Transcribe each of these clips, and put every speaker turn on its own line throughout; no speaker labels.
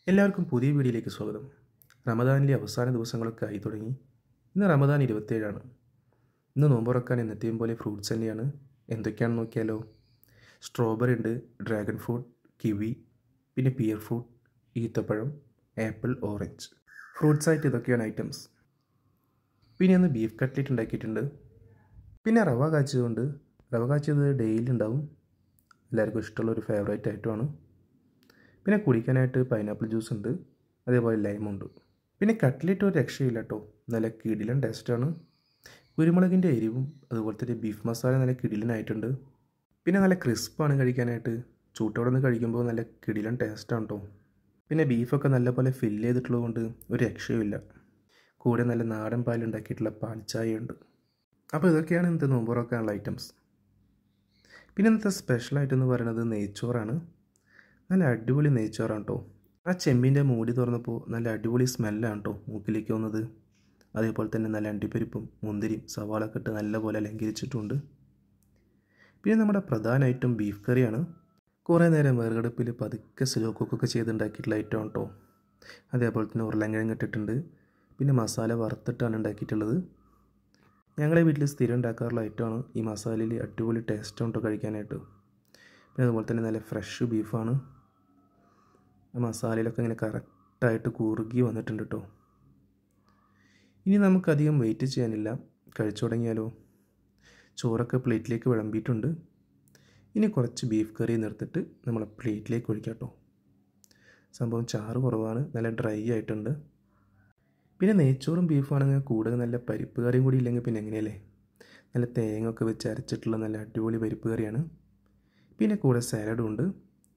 എല്ലാവർക്കും പുതിയ വീഡിയോയിലേക്ക് സ്വാഗതം റമദാനിലെ അവസാന ദിവസങ്ങളൊക്കെ ആയി തുടങ്ങി ഇന്ന് റമദാൻ ഇരുപത്തേഴാണ് ഇന്ന് നോമ്പുറക്കാൻ എന്നത്തെയും പോലെ ഫ്രൂട്ട്സ് തന്നെയാണ് എന്തൊക്കെയാണെന്ന് നോക്കിയാലോ സ്ട്രോബെറി ഉണ്ട് ഡ്രാഗൺ ഫ്രൂട്ട് കിവി പിന്നെ പിയർ ഫ്രൂട്ട് ഈത്തപ്പഴം ആപ്പിൾ ഓറഞ്ച് ഫ്രൂട്ട്സ് ആയിട്ട് ഇതൊക്കെയാണ് ഐറ്റംസ് പിന്നെ ഒന്ന് ബീഫ് കട്ട്ലേറ്റ് ഉണ്ടാക്കിയിട്ടുണ്ട് പിന്നെ റവ കാച്ചതുകൊണ്ട് റവ കാച്ചത് ഡെയിലി ഉണ്ടാവും എല്ലാവർക്കും ഇഷ്ടമുള്ള ഒരു ഫേവറേറ്റ് ഐറ്റമാണ് പിന്നെ കുടിക്കാനായിട്ട് പൈനാപ്പിൾ ജ്യൂസ് ഉണ്ട് അതേപോലെ ലൈമുണ്ട് പിന്നെ കട്ട്ലേറ്റ് ഒരു രക്ഷയില്ല കേട്ടോ നല്ല കിടിലൻ ടേസ്റ്റാണ് കുരുമുളകിൻ്റെ എരിവും അതുപോലെ തന്നെ ബീഫ് മസാല നല്ല കിടിലനായിട്ടുണ്ട് പിന്നെ നല്ല ക്രിസ്പാണ് കഴിക്കാനായിട്ട് ചൂട്ടോടെ നിന്ന് കഴിക്കുമ്പോൾ നല്ല കിടിലൻ ടേസ്റ്റാണ് കേട്ടോ പിന്നെ ബീഫൊക്കെ നല്ലപോലെ ഫില്ല് ചെയ്തിട്ടുള്ളത് കൊണ്ട് ഒരു രക്ഷയുമില്ല കൂടെ നല്ല നാടൻ പാലുണ്ടാക്കിയിട്ടുള്ള പാൽച്ചായ ഉണ്ട് അപ്പോൾ ഇതൊക്കെയാണ് ഇന്നത്തെ നോമ്പുറക്കാനുള്ള ഐറ്റംസ് പിന്നെ ഇന്നത്തെ സ്പെഷ്യലായിട്ടെന്ന് പറയുന്നത് നെയ്ച്ചോറാണ് നല്ല അടിപൊളി നെയ്ച്ചോറാണ് കേട്ടോ ആ ചെമ്പിൻ്റെ മൂടി തുറന്നപ്പോൾ നല്ല അടിപൊളി സ്മെല്ലാണ് കേട്ടോ മൂക്കിലേക്ക് വന്നത് അതേപോലെ തന്നെ നല്ല അണ്ടിപ്പരിപ്പും മുന്തിരിയും സവാളൊക്കെ ഇട്ട് നല്ലപോലെ അലങ്കരിച്ചിട്ടുണ്ട് പിന്നെ നമ്മുടെ പ്രധാന ഐറ്റം ബീഫ് കറിയാണ് കുറേ നേരം വിറകടുപ്പിൽ പതുക്കെ സ്ലോ കുക്കൊക്കെ ചെയ്തുണ്ടാക്കിയിട്ടുള്ള ഐറ്റം കേട്ടോ അതേപോലെ തന്നെ ഉരുളങ്കിഴങ്ങ് ഇട്ടിട്ടുണ്ട് പിന്നെ മസാല വറുത്തിട്ടാണ് ഉണ്ടാക്കിയിട്ടുള്ളത് ഞങ്ങളെ വീട്ടിൽ സ്ഥിരം ഉണ്ടാക്കാറുള്ള ഐറ്റമാണ് ഈ മസാലയിൽ അടിപൊളി ടേസ്റ്റ് ഉണ്ടോ കഴിക്കാനായിട്ട് പിന്നെ അതുപോലെ തന്നെ നല്ല ഫ്രഷ് ബീഫാണ് ആ മസാലയിലൊക്കെ ഇങ്ങനെ കറക്റ്റായിട്ട് കുറുകി വന്നിട്ടുണ്ട് കേട്ടോ ഇനി നമുക്കധികം വെയിറ്റ് ചെയ്യാനില്ല കഴിച്ചു തുടങ്ങിയാലോ ചോറൊക്കെ പ്ലേറ്റിലേക്ക് വിളമ്പിയിട്ടുണ്ട് ഇനി കുറച്ച് ബീഫ് കറി നിർത്തിട്ട് നമ്മൾ പ്ലേറ്റിലേക്ക് ഒഴിക്കാം കേട്ടോ സംഭവം ചാറ് കുറവാണ് നല്ല ഡ്രൈ ആയിട്ടുണ്ട് പിന്നെ നെയ്ച്ചോറും ബീഫാണെങ്കിൽ കൂടെ നല്ല പരിപ്പ് കറിയും കൂടി ഇല്ലെങ്കിൽ പിന്നെ എങ്ങനെയല്ലേ നല്ല തേങ്ങ ഒക്കെ വെച്ച് അരച്ചിട്ടുള്ള നല്ല അടിപൊളി പരിപ്പ് കറിയാണ് പിന്നെ കൂടെ സാലഡും ഉണ്ട്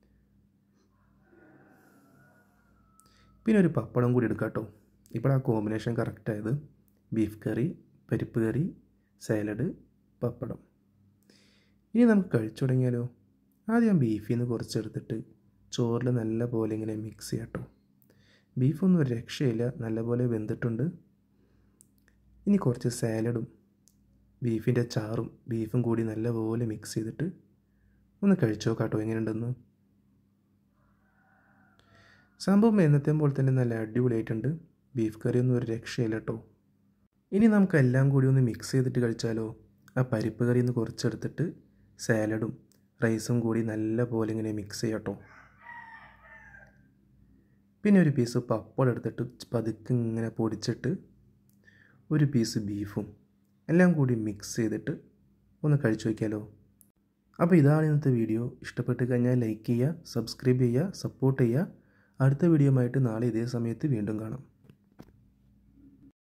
പിന്നെ ഒരു പപ്പടം കൂടി എടുക്കാം കേട്ടോ ഇപ്പോൾ ആ കോമ്പിനേഷൻ കറക്റ്റ് ആയത് ബീഫ് കറി പരിപ്പ് കറി സാലഡ് പപ്പടം ഇനി നമുക്ക് കഴിച്ചു തുടങ്ങിയാലോ ആദ്യം ബീഫിൽ നിന്ന് കുറച്ചെടുത്തിട്ട് ചോറിൽ നല്ല പോലെ ഇങ്ങനെ മിക്സ് ചെയ്യാം കേട്ടോ ബീഫൊന്നും ഒരു രക്ഷയില്ല നല്ലപോലെ വെന്തിട്ടുണ്ട് ഇനി കുറച്ച് സാലഡും ബീഫിൻ്റെ ചാറും ബീഫും കൂടി നല്ലപോലെ മിക്സ് ചെയ്തിട്ട് ഒന്ന് കഴിച്ചു നോക്കാട്ടോ എങ്ങനെയുണ്ടെന്ന് സംഭവം എന്നത്തെ പോലെ തന്നെ നല്ല അടിപൊളിയായിട്ടുണ്ട് ബീഫ് കറിയൊന്നും ഒരു രക്ഷയില്ല കേട്ടോ ഇനി നമുക്ക് എല്ലാം കൂടി ഒന്ന് മിക്സ് ചെയ്തിട്ട് കഴിച്ചാലോ ആ പരിപ്പ് കറിയിൽ നിന്ന് കുറച്ചെടുത്തിട്ട് സാലഡും റൈസും കൂടി നല്ല പോലെ ഇങ്ങനെ മിക്സ് ചെയ്യാം കേട്ടോ പിന്നെ ഒരു പീസ് പപ്പടം എടുത്തിട്ട് പതുക്കെ ഇങ്ങനെ പൊടിച്ചിട്ട് ഒരു പീസ് ബീഫും എല്ലാം കൂടി മിക്സ് ചെയ്തിട്ട് ഒന്ന് കഴിച്ചു വയ്ക്കാലോ അപ്പോൾ ഇതാണ് ഇന്നത്തെ വീഡിയോ ഇഷ്ടപ്പെട്ട് കഴിഞ്ഞാൽ ലൈക്ക് ചെയ്യുക സബ്സ്ക്രൈബ് ചെയ്യുക സപ്പോർട്ട് ചെയ്യുക അടുത്ത വീഡിയോ ആയിട്ട് നാളെ ഇതേ സമയത്ത് വീണ്ടും കാണാം